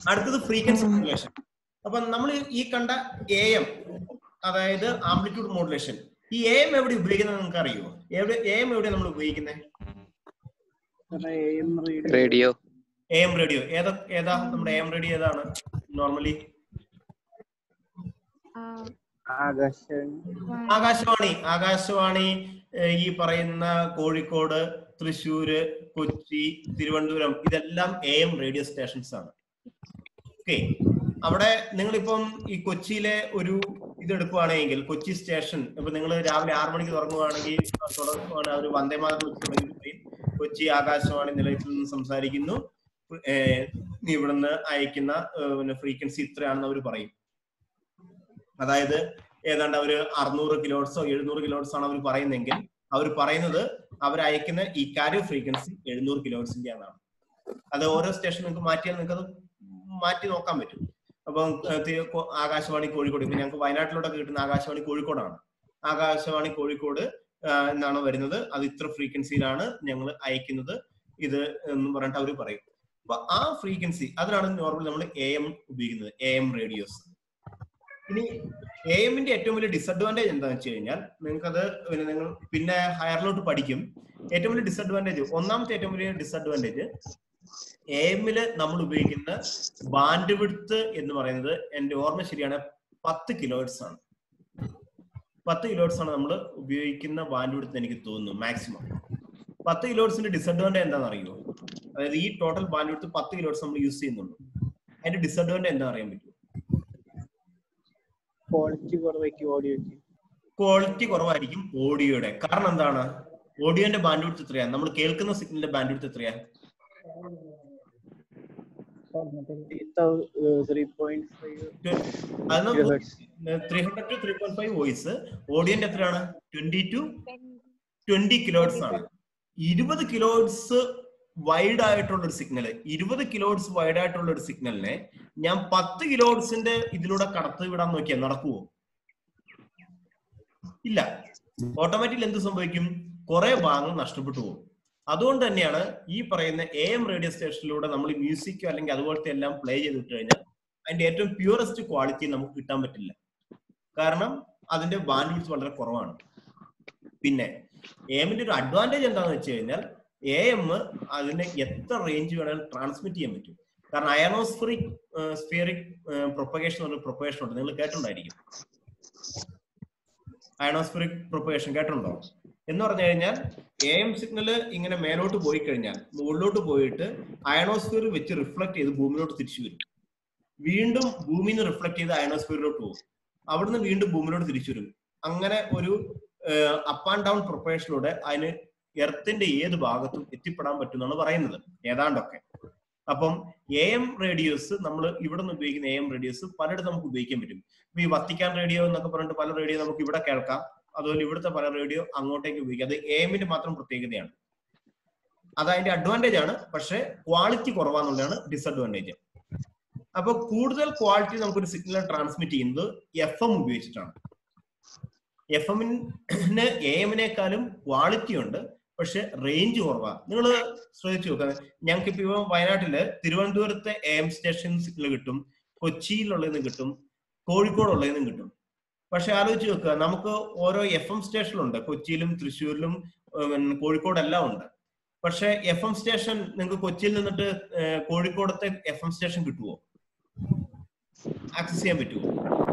അടുത്തത് frequency modulation അപ്പൊ നമ്മൾ ഈ കണ്ട എ എം അതായത് ആംപ്ലിറ്റ്യൂഡ് മോഡുലേഷൻ ഈ എ എം എവിടെ ഉപയോഗിക്കുന്നത് നിങ്ങൾക്ക് അറിയുമോ എവിടെ എ എം എവിടെ നമ്മൾ ഉപയോഗിക്കുന്നത് റേഡിയോ എ എം റേഡിയോ ഏതാ ഏതാ നമ്മുടെ എ എം റേഡിയോ ഏതാണ് നോർമലി ആകാശവാണി ആകാശവാണി ഏഹ്, ഈ പറയുന്ന കോഴിക്കോട് തൃശ്ശൂര് കൊച്ചി തിരുവനന്തപുരം ഇതെല്ലാം എ എം റേഡിയോ സ്റ്റേഷൻസ് ആണ് ഓക്കെ അവിടെ നിങ്ങളിപ്പം ഈ കൊച്ചിയിലെ ഒരു ഇത് എടുക്കുവാണെങ്കിൽ കൊച്ചി സ്റ്റേഷൻ ഇപ്പൊ നിങ്ങൾ രാവിലെ ആറു മണിക്ക് തുറങ്ങുവാണെങ്കിൽ തുടങ്ങുവാണ് ഒരു വന്ദേ മാതരം വെച്ച് തുടങ്ങി പറയും കൊച്ചി ആകാശവാണി നിലയത്തിൽ നിന്ന് സംസാരിക്കുന്നു ഏഹ്, ഇവിടുന്ന് അയക്കുന്ന ഏഹ്, പിന്നെ ഫ്രീക്വൻസി ഇത്രയാണെന്ന് അവർ പറയും അതായത് ഏതാണ്ട് അവര് അറുന്നൂറ് കിലോട്സോ എഴുന്നൂറ് കിലോട്സ് ആണ് അവർ പറയുന്നെങ്കിൽ അവർ പറയുന്നത് അവർ അയക്കുന്ന ഈ കാരിയോ ഫ്രീക്വൻസി എഴുന്നൂറ് കിലോട്സിന്റെ ആണ് അത് ഓരോ സ്റ്റേഷൻ നിങ്ങൾക്ക് മാറ്റിയാൽ നിങ്ങൾക്ക് അത് മാറ്റി നോക്കാൻ പറ്റും അപ്പം ഏഹ്, തി- കൊ- ആകാശവാണി കോഴിക്കോട് ഇപ്പൊ ഞങ്ങൾക്ക് വയനാട്ടിലൂടെ കിട്ടുന്ന ആകാശവാണി കോഴിക്കോടാണ് ആകാശവാണി കോഴിക്കോട് ആഹ്, എന്നാണ് വരുന്നത് അത് ഇത്ര ഫ്രീക്വൻസിയിലാണ് ഞങ്ങൾ അയക്കുന്നത് ഇത് എന്ന് പറഞ്ഞിട്ട് അവർ പറയും അപ്പൊ ആ ഫ്രീക്വൻസി അതിനാണ് നോർമൽ നമ്മൾ എ എം ഉപയോഗിക്കുന്നത് എ എം റേഡിയോസ് ഇനി എ എമ്മിന്റെ ഏറ്റവും വലിയ ഡിസഡ്വാൻറ്റേജ് എന്താണെന്ന് വെച്ച് കഴിഞ്ഞാൽ നിങ്ങൾക്കത് പിന്നെ നിങ്ങൾ പിന്നെ ഹയറിലോട്ട് പഠിക്കും ഏറ്റവും വലിയ ഡിസഡ്വാൻറ്റേജ് ഒന്നാമത്തെ ഏറ്റവും വലിയ ഡിസഡ്വാൻറ്റേജ് എ എമ്മില് നമ്മൾ ഉപയോഗിക്കുന്ന ബാൻഡ് വിഡ്ത്ത് എന്ന് പറയുന്നത് എന്റെ ഓർമ്മ ശരിയാണ് പത്ത് കിലോഹെർട്സ് ആണ് പത്ത് കിലോഹെർട്സ് ആണ് നമ്മൾ ഉപയോഗിക്കുന്ന ബാൻഡ് വിഡ്ത്ത് എനിക്ക് തോന്നുന്നു മാക്സിമം പത്ത് കിലോഹെർട്സിന്റെ ഡിസഡ്വാൻറ്റേജ് എന്താണെന്ന് അറിയുമോ അതായത് ഈ ടോട്ടൽ ബാൻഡ് വിഡ്ത്ത് പത്ത് കിലോഹെർട്സ് നമ്മൾ യൂസ് ചെയ്യുന്നുള്ളൂ അതിന്റെ ഡിസഡ്വാൻറ്റേജ് എന്താ അറിയാൻ പറ്റുമോ ക്വാളിറ്റി കുറവായിരിക്കും ഓഡിയോക്ക് ക്വാളിറ്റി കുറവായിരിക്കും ഓഡിയോയുടെ കാരണം എന്താണ് ഓഡിയോന്റെ ബാൻഡ് വിഡ്ത്ത് എത്രയാണ് നമ്മൾ കേൾക്കുന്ന സിഗ്നലിന്റെ ബാൻഡ് വിഡ്ത്ത് എത്രയാ ത്രീ പോയിന്റ് ഫൈവ് അത് three hundred two three point five voice ഓഡിയോന്റെ എത്രയാണ് ട്വന്റി ടു ട്വന്റി കിലോട്സ് ആണ് ഇരുപത് കിലോട്സ് വൈഡ് ആയിട്ടുള്ള ഒരു സിഗ്നൽ ഇരുപത് കിലോട്സ് വൈഡ് ആയിട്ടുള്ള ഒരു സിഗ്നലിനെ ഞാൻ പത്ത് കിലോട്സിന്റെ ഇതിലൂടെ കടത്തി വിടാൻ നോക്കിയാൽ നടക്കുവോ ഇല്ല ഓട്ടോമാറ്റിക്കലി എന്ത് സംഭവിക്കും കുറെ ഭാഗങ്ങൾ നഷ്ടപ്പെട്ടു പോകും അതുകൊണ്ട് തന്നെയാണ് ഈ പറയുന്ന എ എം റേഡിയോ സ്റ്റേഷനിലൂടെ നമ്മൾ മ്യൂസിക്കോ അല്ലെങ്കിൽ അതുപോലത്തെ എല്ലാം പ്ലേ ചെയ്തിട്ട് കഴിഞ്ഞാൽ അതിന്റെ ഏറ്റവും പ്യൂറസ്റ്റ് ക്വാളിറ്റി നമുക്ക് കിട്ടാൻ പറ്റില്ല കാരണം അതിന്റെ ബാൻഡ് വിഡ്ത്ത് വളരെ കുറവാണ് പിന്നെ എ എമ്മിന്റെ ഒരു അഡ്വാൻറ്റേജ് എന്താണെന്ന് വെച്ച് കഴിഞ്ഞാൽ എ എം അതിന് എത്ര റേഞ്ച് വേണമെങ്കിലും ട്രാൻസ്മിറ്റ് ചെയ്യാൻ പറ്റും കാരണം അയനോസ്ഫറിക് സ്ഫിയറിക് പ്രൊപ്പഗേഷൻ എന്നൊരു പ്രൊപ്പഗേഷൻ ഉണ്ട് നിങ്ങൾ കേട്ടിട്ടുണ്ടായിരിക്കും അയണോസ്ഫിറിക് പ്രൊപ്പഗേഷൻ കേട്ടിട്ടുണ്ടോ എന്ന് പറഞ്ഞു കഴിഞ്ഞാൽ എ എം സിഗ്നൽ ഇങ്ങനെ മേലോട്ട് പോയി കഴിഞ്ഞാൽ മുകളിലോട്ട് പോയിട്ട് അയണോസ്ഫിയർ വെച്ച് റിഫ്ലക്ട് ചെയ്ത് ഭൂമിയിലോട്ട് തിരിച്ചു വരും വീണ്ടും ഭൂമിയിൽ നിന്ന് റിഫ്ലക്ട് ചെയ്ത് അയണോസ്ഫിയറിലോട്ട് പോകും അവിടുന്ന് വീണ്ടും ഭൂമിയിലോട്ട് തിരിച്ചു വരും അങ്ങനെ ഒരു അപ്പ് ആൻഡ് ഡൗൺ പ്രൊപ്പഗേഷനിലൂടെ അതിന് എർത്തിന്റെ ഏത് ഭാഗത്തും എത്തിപ്പെടാൻ പറ്റും എന്നാണ് പറയുന്നത് ഏതാണ്ടൊക്കെ അപ്പം എ എം റേഡിയോസ് നമ്മൾ ഇവിടെ നിന്ന് ഉപയോഗിക്കുന്ന എ എം റേഡിയോസ് പലയിടത്തും നമുക്ക് ഉപയോഗിക്കാൻ പറ്റും ഇപ്പൊ ഈ വത്തിക്കാൻ റേഡിയോ എന്നൊക്കെ പറഞ്ഞിട്ട് പല റേഡിയോ നമുക്ക് ഇവിടെ കേൾക്കാം അതുപോലെ ഇവിടുത്തെ പല റേഡിയോ അങ്ങോട്ടേക്ക് ഉപയോഗിക്കാം അത് എ എമ്മിന്റെ മാത്രം പ്രത്യേകതയാണ് അത് അതിന്റെ അഡ്വാൻറ്റേജ് ആണ് പക്ഷെ ക്വാളിറ്റി കുറവാന്നുള്ളതാണ് ഡിസഡ്വാൻറ്റേജ് അപ്പൊ കൂടുതൽ ക്വാളിറ്റി നമുക്കൊരു സിഗ്നൽ ട്രാൻസ്മിറ്റ് ചെയ്യുന്നത് എഫ് എം ഉപയോഗിച്ചിട്ടാണ് എഫ് എമ്മിന് എ എമ്മിനേക്കാളും ക്വാളിറ്റി ഉണ്ട് പക്ഷെ റേഞ്ച് കുറവാണ് നിങ്ങൾ ശ്രദ്ധിച്ചു നോക്കുക ഞങ്ങൾക്ക് ഇപ്പൊ വയനാട്ടില് തിരുവനന്തപുരത്തെ എ എം സ്റ്റേഷൻ സിഗ്നൽ കിട്ടും കൊച്ചിയിലുള്ളതിന് കിട്ടും കോഴിക്കോടുള്ളതിനും കിട്ടും പക്ഷെ ആലോചിച്ച് നോക്കുക നമുക്ക് ഓരോ എഫ് എം സ്റ്റേഷനുണ്ട് കൊച്ചിയിലും തൃശ്ശൂരിലും കോഴിക്കോടെല്ലാം ഉണ്ട് പക്ഷെ എഫ് എം സ്റ്റേഷൻ നിങ്ങൾക്ക് കൊച്ചിയിൽ നിന്നിട്ട് കോഴിക്കോടത്തെ എഫ് എം സ്റ്റേഷൻ കിട്ടുമോ ആക്സസ് ചെയ്യാൻ പറ്റുമോ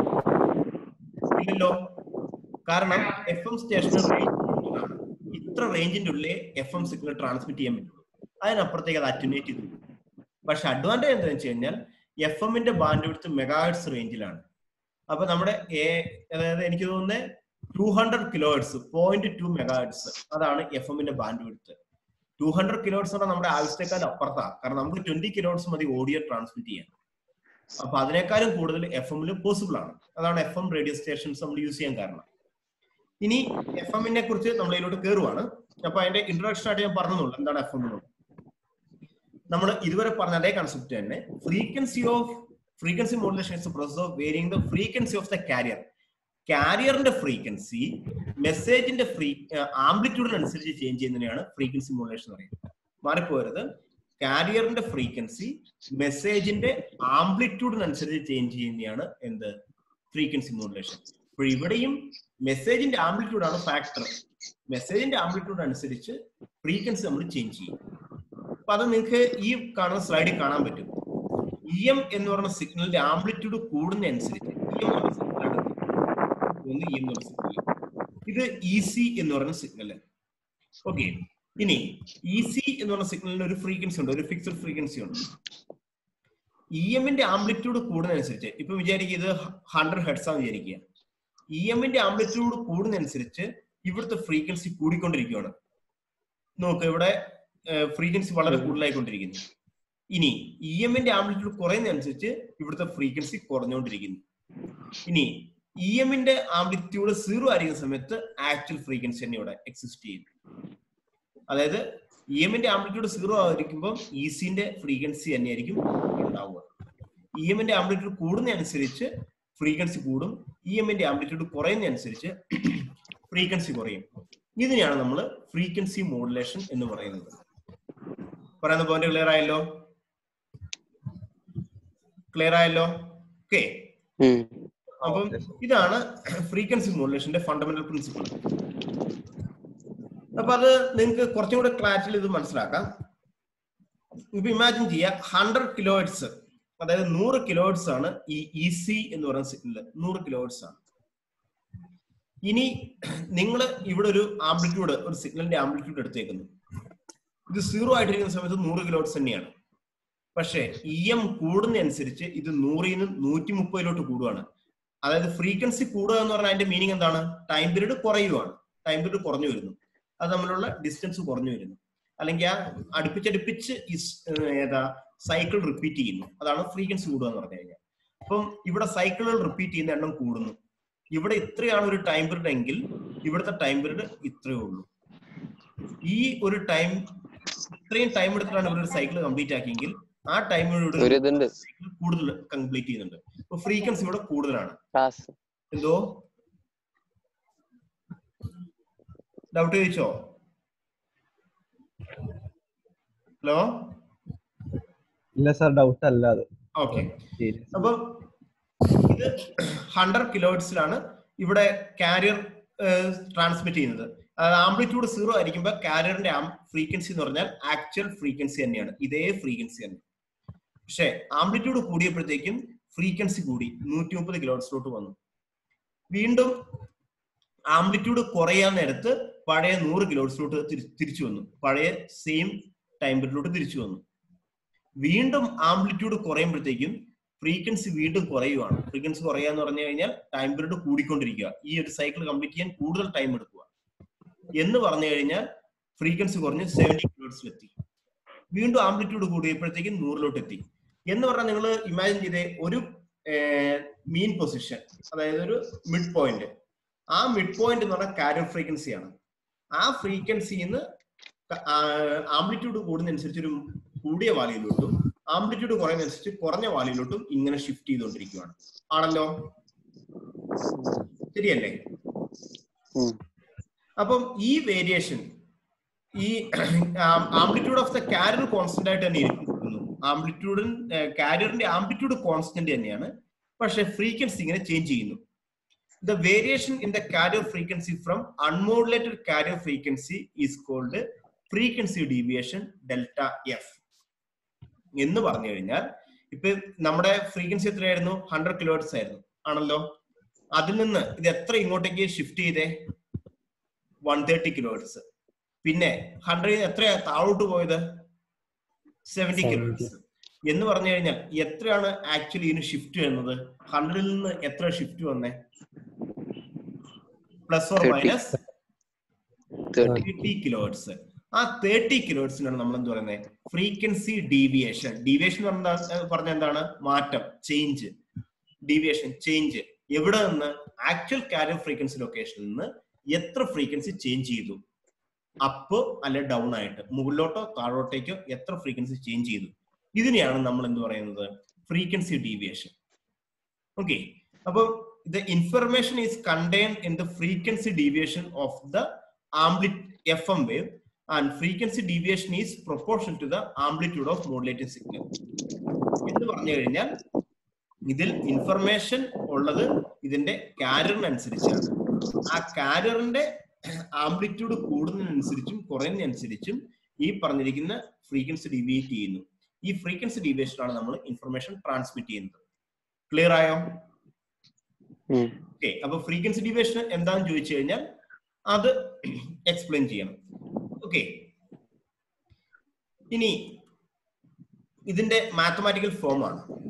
ഇല്ലല്ലോ കാരണം എഫ് എം സ്റ്റേഷൻ റേഞ്ച് ഇത്ര റേഞ്ചിന്റെ ഉള്ളിൽ എഫ് എം സിഗ്നൽ ട്രാൻസ്മിറ്റ് ചെയ്യാൻ പറ്റുള്ളൂ അതിനപ്പുറത്തേക്ക് അത് അറ്റുനേറ്റ് ചെയ്തു പക്ഷെ അഡ്വാൻറ്റേജ് എന്താണെന്ന് വെച്ച് കഴിഞ്ഞാൽ എഫ് എമ്മിന്റെ ബാൻഡ് വിടുത്ത് മെഗാഹെഡ്സ് റേഞ്ചിലാണ് അപ്പൊ നമ്മുടെ എ അതായത് എനിക്ക് തോന്നുന്നത് two hundred kilohertz point two megahertz അതാണ് എഫ് എമ്മിന്റെ ബാൻഡ് വിടുത്ത് ടു ഹൺഡ്രഡ് കിലോഹെഡ്സ് പറഞ്ഞാൽ നമ്മുടെ ആവശ്യത്തെക്കാൾ അപ്പുറത്താണ് കാരണം നമുക്ക് ട്വന്റി കിലോഹെഡ്സ് മതി ഓഡിയോ ട്രാൻസ്മിറ്റ് ചെയ്യാൻ അപ്പൊ അതിനേക്കാളും കൂടുതൽ എഫ് എമ്മിൽ പോസിബിൾ ആണ് അതാണ് എഫ് എം റേഡിയോ സ്റ്റേഷൻസ് നമ്മൾ യൂസ് ചെയ്യാൻ കാരണം ഇനി എഫ് എമ്മിനെ കുറിച്ച് നമ്മൾ ഇതിലോട്ട് കയറുവാണ് അപ്പൊ അതിന്റെ ഇൻട്രൊഡക്ഷൻ ആയിട്ട് ഞാൻ പറഞ്ഞുള്ളൂ എന്താണ് എഫ് എം എന്നുള്ളത് നമ്മൾ ഇതുവരെ പറഞ്ഞ അതേ കൺസെപ്റ്റ് തന്നെ frequency of frequency modulation is process of varying the frequency of the carrier കാരിയറിന്റെ ഫ്രീക്വൻസി മെസ്സേജിന്റെ ഫ്രീ ആംപ്ലിറ്റ്യൂഡിനനുസരിച്ച് ചേഞ്ച് ചെയ്യുന്നതിനെയാണ് ഫ്രീക്വൻസി മോഡുലേഷൻ എന്ന് പറയുന്നത് മാറിപ്പോരുത് കാരിയറിന്റെ ഫ്രീക്വൻസി മെസ്സേജിന്റെ ആംപ്ലിറ്റ്യൂഡിനനുസരിച്ച് ചേഞ്ച് ചെയ്യുന്നതാണ് എന്ത് ഫ്രീക്വൻസി മോഡുലേഷൻ അപ്പോൾ ഇവിടെയും മെസ്സേജിന്റെ ആംപ്ലിറ്റ്യൂഡ് ആണ് ഫാക്ടർ മെസ്സേജിന്റെ ആംപ്ലിറ്റ്യൂഡ് അനുസരിച്ച് ഫ്രീക്വൻസി നമ്മൾ ചേഞ്ച് ചെയ്യും അപ്പൊ അത് നിങ്ങൾക്ക് ഈ കാണുന്ന സ്ലൈഡിൽ കാണാൻ പറ്റും ഇ എം എന്ന് പറയുന്ന സിഗ്നലിന്റെ ആംപ്ലിറ്റ്യൂഡ് കൂടുന്ന അനുസരിച്ച് ഇ എം എന്ന് സിഗ്നൽ ഒന്ന് ഇ എം എന്ന് സിഗ്നൽ ഇത് ഇ സി എന്ന് പറയുന്ന സിഗ്നൽ ഓക്കെ ഇനി ഇ സി എന്ന് പറയുന്ന സിഗ്നലിന് ഒരു ഫ്രീക്വൻസി ഉണ്ട് ഒരു ഫിക്സഡ് ഫ്രീക്വൻസി ഉണ്ട് ഇ എമ്മിന്റെ ആംപ്ലിറ്റ്യൂഡ് കൂടുന്നതനുസരിച്ച് ഇപ്പൊ വിചാരിക്കുക ഇത് ഹൺഡ്രഡ് ഹെഡ്സ് ആണെന്ന് വിചാരിക്കുക ഇ എമ്മിന്റെ ആംപ്ലിറ്റ്യൂഡ് കൂടുന്നതനുസരിച്ച് ഇവിടുത്തെ ഫ്രീക്വൻസി കൂടിക്കൊണ്ടിരിക്കുകയാണ് നോക്ക് ഇവിടെ ഫ്രീക്വൻസി വളരെ കൂടുതലായിക്കൊണ്ടിരിക്കുന്നു ഇനി ഇ എമ്മിന്റെ ആംപ്ലിറ്റ്യൂഡ് കുറയുന്നതനുസരിച്ച് ഇവിടുത്തെ ഫ്രീക്വൻസി കുറഞ്ഞുകൊണ്ടിരിക്കുന്നു ഇനി ഇ എമ്മിന്റെ ആംപ്ലിറ്റ്യൂഡ് സീറോ ആയിരിക്കുന്ന സമയത്ത് ആക്ച്വൽ ഫ്രീക്വൻസി തന്നെ ഇവിടെ എക്സിസ്റ്റ് ചെയ്യും അതായത് ഇ എമ്മിന്റെ ആംപ്ലിറ്റ്യൂഡ് സീറോ ആയിരിക്കുമ്പോൾ ഇ സിന്റെ ഫ്രീക്വൻസി തന്നെയായിരിക്കും ഉണ്ടാവുക ഇ എമ്മിന്റെ ആംപ്ലിറ്റ്യൂഡ് കൂടുന്നതനുസരിച്ച് ഫ്രീക്വൻസി കൂടും ഇ എമ്മിന്റെ ആംപ്ലിറ്റ്യൂഡ് കുറയുന്നതനുസരിച്ച് ഫ്രീക്വൻസി കുറയും ഇതിനെയാണ് നമ്മൾ ഫ്രീക്വൻസി മോഡുലേഷൻ എന്ന് പറയുന്നത് പറയുന്ന പോയിന്റ് ക്ലിയർ ആയല്ലോ ക്ലിയർ ആയല്ലോ ഓക്കെ അപ്പം ഇതാണ് ഫ്രീക്വൻസി മോഡുലേഷന്റെ ഫണ്ടമെന്റൽ പ്രിൻസിപ്പിൾ അപ്പൊ അത് നിങ്ങൾക്ക് കുറച്ചും കൂടെ ക്ലാരിറ്റിയിൽ ഇത് മനസ്സിലാക്കാം ഇപ്പൊ ഇമാജിൻ ചെയ്യുക ഹൺഡ്രഡ് കിലോഹെഡ്സ് അതായത് നൂറ് കിലോഹെഡ്സ് ആണ് ഈ ഇ സി എന്ന് പറയുന്ന സിഗ്നൽ നൂറ് കിലോഹെഡ്സ് ആണ് ഇനി നിങ്ങൾ ഇവിടെ ഒരു ആംപ്ലിറ്റ്യൂഡ് ഒരു സിഗ്നലിന്റെ ആംപ്ലിറ്റ്യൂഡ് എടുത്തേക്കുന്നു ഇത് സീറോ ആയിട്ടിരിക്കുന്ന സമയത്ത് നൂറ് കിലോഹെഡ്സ് തന്നെയാണ് പക്ഷേ ഇ എം കൂടുന്നതനുസരിച്ച് ഇത് നൂറിൽ നിന്ന് നൂറ്റി മുപ്പതിലോട്ട് കൂടുകയാണ് അതായത് ഫ്രീക്വൻസി കൂടുക എന്ന് പറഞ്ഞാൽ അതിന്റെ മീനിങ് എന്താണ് ടൈം പീരീഡ് കുറയുവാണ് ടൈം പീരീഡ് കുറഞ്ഞു വരുന്നു അത് തമ്മിലുള്ള ഡിസ്റ്റൻസ് കുറഞ്ഞു വരുന്നു അല്ലെങ്കിൽ ആ അടുപ്പിച്ചടുപ്പിച്ച് ഈ സ്- ഏർ ഏതാ സൈക്കിൾ റിപ്പീറ്റ് ചെയ്യുന്നു അതാണ് ഫ്രീക്വൻസി കൂടുക എന്ന് പറഞ്ഞു കഴിഞ്ഞാൽ അപ്പം ഇവിടെ സൈക്കിളുകൾ റിപ്പീറ്റ് ചെയ്യുന്ന എണ്ണം കൂടുന്നു ഇവിടെ ഇത്രയാണ് ഒരു ടൈം പീരീഡ് എങ്കിൽ ഇവിടുത്തെ ടൈം പീരീഡ് ഇത്രയേ ഉള്ളൂ ഈ ഒരു ടൈം ഇത്രയും ടൈം എടുത്തിട്ടാണ് ഇവിടെ ഒരു സൈക്കിൾ കംപ്ലീറ്റ് ആക്കിയെങ്കിൽ ആ ടൈമിനോട് ഒരു ഇതുണ്ട് സൈക്കിൾ കൂടുതൽ കംപ്ലീറ്റ് ചെയ്യുന്നുണ്ട് അപ്പൊ ഫ്രീക്വൻസി ഇവിടെ കൂടുതലാണ് ക്ലാസ് എന്തോ ഡൗട്ട് ചോദിച്ചോ ഹലോ ഇല്ല സാർ ഡൗട്ട് അല്ല അത് ഓക്കെ ശരി അപ്പൊ ഇത് ഹൺഡ്രഡ് കിലോഹെഡ്സിലാണ് ഇവിടെ കാരിയർ ട്രാൻസ്മിറ്റ് ചെയ്യുന്നത് അതായത് ആംപ്ലിറ്റ്യൂഡ് സീറോ ആയിരിക്കുമ്പോൾ കാരിയറിന്റെ ഫ്രീക്വൻസി എന്ന് പറഞ്ഞാൽ ആക്ച്വൽ ഫ്രീക്വൻസി തന്നെയാണ് ഇതേ ഫ്രീക്വൻസി തന്നെ പക്ഷെ ആംപ്ലിറ്റ്യൂഡ് കൂടിയപ്പോഴത്തേക്കും ഫ്രീക്വൻസി കൂടി നൂറ്റി മുപ്പത് കിലോഹെഡ്സിലോട്ട് വന്നു വീണ്ടും ആംപ്ലിറ്റ്യൂഡ് കുറയാൻ നേരത്ത് പഴയ നൂറ് കിലോഹെഡ്സിലോട്ട് തിരിച്ചു വന്നു പഴയ സെയിം ടൈം പീരീഡിലോട്ട് തിരിച്ചു വന്നു വീണ്ടും ആംപ്ലിറ്റ്യൂഡ് കുറയുമ്പോഴത്തേക്കും ഫ്രീക്വൻസി വീണ്ടും കുറയുവാണ് ഫ്രീക്വൻസി കുറയാന്ന് പറഞ്ഞു കഴിഞ്ഞാൽ ടൈം പീരീഡ് കൂടിക്കൊണ്ടിരിക്കുക ഈ ഒരു സൈക്കിൾ കംപ്ലീറ്റ് ചെയ്യാൻ കൂടുതൽ ടൈം എടുക്കുക എന്ന് പറഞ്ഞു കഴിഞ്ഞാൽ ഫ്രീക്വൻസി കുറഞ്ഞ് സെവന്റി കിലോട്സിലെത്തി വീണ്ടും ആംപ്ലിറ്റ്യൂഡ് കൂടിയപ്പോഴത്തേക്കും നൂറിലോട്ട് എത്തി എന്ന് പറഞ്ഞാൽ നിങ്ങൾ ഇമാജിൻ ചെയ്തേ ഒരു മീൻ പൊസിഷൻ അതായത് ഒരു മിഡ് പോയിന്റ് ആ മിഡ് പോയിന്റ് എന്ന് പറഞ്ഞാൽ കാരിയർ ഫ്രീക്വൻസിയാണ് ആ ഫ്രീക്വൻസിന്ന് ആംപ്ലിറ്റ്യൂഡ് കൂടുന്നതനുസരിച്ച് ഒരു കൂടിയ വാല്യൂലോട്ടും ആംപ്ലിറ്റ്യൂഡ് കുറയുന്നതനുസരിച്ച് കുറഞ്ഞ വാല്യൂലോട്ടും ഇങ്ങനെ ഷിഫ്റ്റ് ചെയ്തുകൊണ്ടിരിക്കുകയാണ് ആണല്ലോ ശരിയല്ലേ ഉം. അപ്പം ഈ വേരിയേഷൻ ഈ amplitude of the carrier constant ആയിട്ട് തന്നെ ഇരിക്കുന്നു ആംപ്ലിറ്റ്യൂഡിൻ കാരിയറിന്റെ ആംപ്ലിറ്റ്യൂഡ് കോൺസ്റ്റന്റ് തന്നെയാണ് പക്ഷെ ഫ്രീക്വൻസി ഇങ്ങനെ ചേഞ്ച് ചെയ്യുന്നു the variation in the carrier frequency from unmodulated carrier frequency is called frequency deviation delta F എന്ന് പറഞ്ഞു കഴിഞ്ഞാൽ ഇപ്പൊ നമ്മുടെ ഫ്രീക്വൻസി എത്രയായിരുന്നു ഹൺഡ്രഡ് കിലോഹെർട്സ് ആയിരുന്നു ആണല്ലോ അതിൽ നിന്ന് ഇത് എത്ര ഇങ്ങോട്ടേക്ക് ഷിഫ്റ്റ് ചെയ്തേ വൺ തേർട്ടി കിലോഹെർട്സ് പിന്നെ ഹൺഡ്രഡ് എത്രയാ താഴോട്ട് പോയത് സെവന്റി കിലോഹെർട്സ് എന്ന് പറഞ്ഞു കഴിഞ്ഞാൽ എത്രയാണ് ആക്ച്വലി ഇതിന് ഷിഫ്റ്റ് വരുന്നത് ഹൺഡ്രഡിൽ നിന്ന് എത്ര ഷിഫ്റ്റ് വന്നേ plus or 30. Minus thirty thirty kilohertz ആ തേർട്ടി കിലോഹെർട്സിനാണ് നമ്മൾ എന്ത് പറയുന്നത് ഫ്രീക്വൻസി ഡീവിയേഷൻ ഡീവിയേഷൻ പറഞ്ഞ എന്താണ് മാറ്റം ചേഞ്ച് ഡീവിയേഷൻ ചേഞ്ച് എവിടെ നിന്ന് ആക്ച്വൽ കാരിയർ ഫ്രീക്വൻസി ലൊക്കേഷനിൽ നിന്ന് എത്ര ഫ്രീക്വൻസി ചേഞ്ച് ചെയ്തു അപ്പ് അല്ലെ ഡൗൺ ആയിട്ട് മുകളിലോട്ടോ താഴോട്ടേക്കോ എത്ര ഫ്രീക്വൻസി ചേഞ്ച് ചെയ്തു ഇതിനെയാണ് നമ്മൾ എന്ത് പറയുന്നത് ഫ്രീക്വൻസി ഡീവിയേഷൻ ഓക്കെ അപ്പം the information is contain in the frequency deviation of the ആംപ്ലി F M wave and frequency deviation is proportion to the amplitude of modulating signal എന്ന് പറഞ്ഞു കഴിഞ്ഞാൽ ഇതിൽ ഇൻഫർമേഷൻ ഉള്ളത് ഇതിന്റെ കാരിയറിനനുസരിച്ചാണ് ആ കാരിയറിന്റെ ആംപ്ലിറ്റ്യൂഡ് കൂടുന്നതിനനുസരിച്ചും കുറയുന്നതിനനുസരിച്ചും ഈ പറഞ്ഞിരിക്കുന്ന ഫ്രീക്വൻസി ഡീവിയേറ്റ് ചെയ്യുന്നു ഈ ഫ്രീക്വൻസി ഡീവിയേഷനാണ് നമ്മൾ ഇൻഫർമേഷൻ ട്രാൻസ്മിറ്റ് ചെയ്യുന്നത് ക്ലിയർ ആയോ ഉം. ഓക്കെ അപ്പൊ ഫ്രീക്വൻസി ഡീവിയേഷൻ എന്താണെന്ന് ചോദിച്ചു കഴിഞ്ഞാൽ അത് എക്സ്പ്ലെയിൻ ചെയ്യണം ഓക്കെ ഇനി ഇതിന്റെ മാത്തമാറ്റിക്കൽ ഫോം ആണ്